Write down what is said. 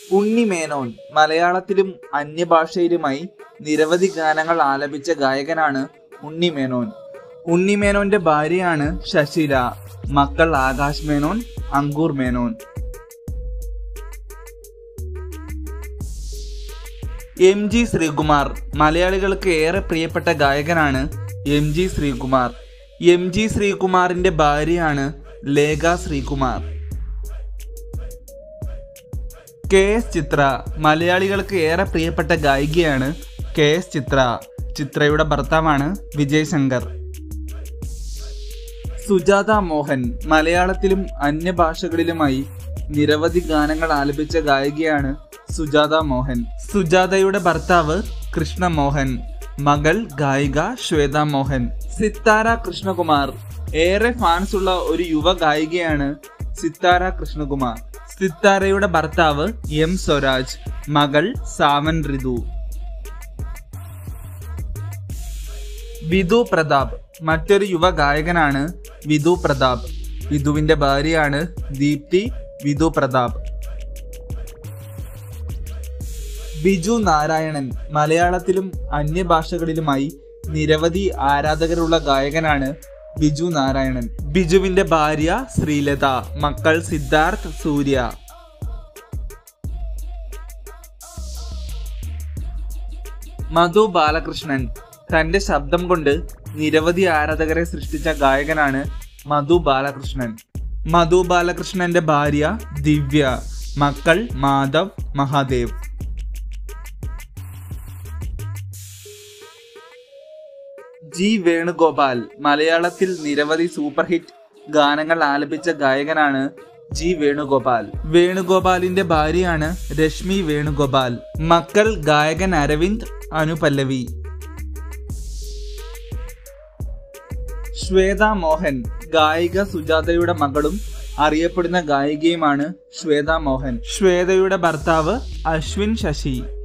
ഉണ്ണി മേനോൻ മലയാളത്തിലും അന്യഭാഷയിലുമായി നിരവധി ഗാനങ്ങൾ ആലപിച്ച ഗായകനാണ് ഉണ്ണി മേനോൻ ഉണ്ണി മേനോന്റെ ഭാര്യയാണ് ശശില മക്കൾ ആകാശ് മേനോൻ അങ്കൂർ മേനോൻ എം ജി ശ്രീകുമാർ മലയാളികൾക്ക് ഏറെ പ്രിയപ്പെട്ട ഗായകനാണ് M G Sreekumar M G ശ്രീകുമാറിന്റെ ഭാര്യയാണ് ലേഖ ശ്രീകുമാർ കെ എസ് ചിത്ര മലയാളികൾക്ക് ഏറെ പ്രിയപ്പെട്ട ഗായികയാണ് കെ എസ് ചിത്ര ചിത്രയുടെ ഭർത്താവാണ് വിജയ് ശങ്കർ സുജാത മോഹൻ മലയാളത്തിലും അന്യഭാഷകളിലുമായി നിരവധി ഗാനങ്ങൾ ആലപിച്ച ഗായികയാണ് സുജാത മോഹൻ സുജാതയുടെ ഭർത്താവ് കൃഷ്ണമോഹൻ മകൾ ഗായിക ശ്വേത മോഹൻ സിത്താര കൃഷ്ണകുമാർ ഏറെ ഫാൻസ് ഉള്ള ഒരു യുവ ഗായികയാണ് സിത്താര കൃഷ്ണകുമാർ സിത്താരയുടെ ഭർത്താവ് എം സ്വരാജ് മകൾ സാവൻ ഋതു വിധു പ്രതാപ് മറ്റൊരു യുവ ഗായകനാണ് വിധു പ്രതാപ് വിധുവിന്റെ ഭാര്യയാണ് ദീപ്തി വിധു പ്രതാപ് ബിജു നാരായണൻ മലയാളത്തിലും അന്യഭാഷകളിലുമായി നിരവധി ആരാധകരുള്ള ഗായകനാണ് ബിജു നാരായണൻ ബിജുവിന്റെ ഭാര്യ ശ്രീലത മക്കൾ സിദ്ധാർത്ഥ് സൂര്യ മധു ബാലകൃഷ്ണൻ തന്റെ ശബ്ദം കൊണ്ട് നിരവധി ആരാധകരെ സൃഷ്ടിച്ച ഗായകനാണ് മധു ബാലകൃഷ്ണൻ മധു ബാലകൃഷ്ണന്റെ ഭാര്യ ദിവ്യ മക്കൾ മാധവ് മഹാദേവ് ജി വേണുഗോപാൽ മലയാളത്തിൽ നിരവധി സൂപ്പർ ഹിറ്റ് ഗാനങ്ങൾ ആലപിച്ച ഗായകനാണ് ജി വേണുഗോപാൽ വേണുഗോപാലിന്റെ ഭാര്യയാണ് രശ്മി വേണുഗോപാൽ മക്കൾ ഗായകൻ അരവിന്ദ് അനുപല്ലവി ശ്വേത മോഹൻ ഗായിക സുജാതയുടെ മകളും അറിയപ്പെടുന്ന ഗായികയുമാണ് ശ്വേത മോഹൻ ശ്വേതയുടെ ഭർത്താവ് അശ്വിൻ ശശി